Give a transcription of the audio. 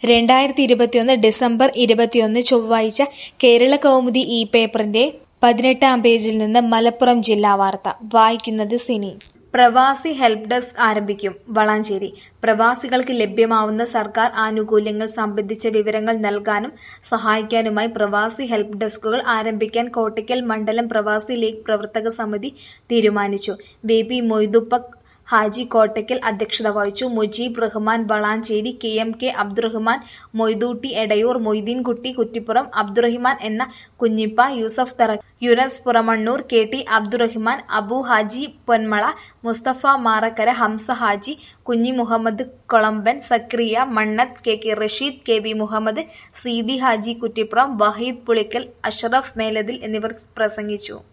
രണ്ടായിരത്തി ഇരുപത്തിയൊന്ന് ഡിസംബർ ഇരുപത്തിയൊന്ന് ചൊവ്വാഴ്ച കേരള കൗമുദി ഈ പേപ്പറിന്റെ പതിനെട്ടാം പേജിൽ നിന്ന് മലപ്പുറം ജില്ലാ വാർത്ത വായിക്കുന്നത് സിനി പ്രവാസി ഹെൽപ്പ് ഡെസ്ക് ആരംഭിക്കും വളാഞ്ചേരി പ്രവാസികൾക്ക് ലഭ്യമാവുന്ന സർക്കാർ ആനുകൂല്യങ്ങൾ സംബന്ധിച്ച വിവരങ്ങൾ നൽകാനും സഹായിക്കാനുമായി പ്രവാസി ഹെൽപ്പ് ഡെസ്കുകൾ ആരംഭിക്കാൻ കോട്ടയ്ക്കൽ മണ്ഡലം പ്രവാസി ലീഗ് പ്രവർത്തക സമിതി തീരുമാനിച്ചു വി പി മൊയ്തുപ്പക് ഹാജി കോട്ടയ്ക്കൽ അധ്യക്ഷത വഹിച്ചു Mujeeb Rahman Valanchery K M K Abdurahman Moythootty Edayur Moideenkutty Kuttippuram Abdurahiman എന്ന Kunhippa Yusuf Thara Yunus Puramannur K T Abdurahiman Abu Haji Ponmala Musthafa Marakkara Hamsa Haji Kunhi Muhammad Kolamban Zakariya Mannath K K Rasheed K V Muhammad Seethi Haji Kuttippuram Waheed Pulikkal Ashraf Melathil എന്നിവർ പ്രസംഗിച്ചു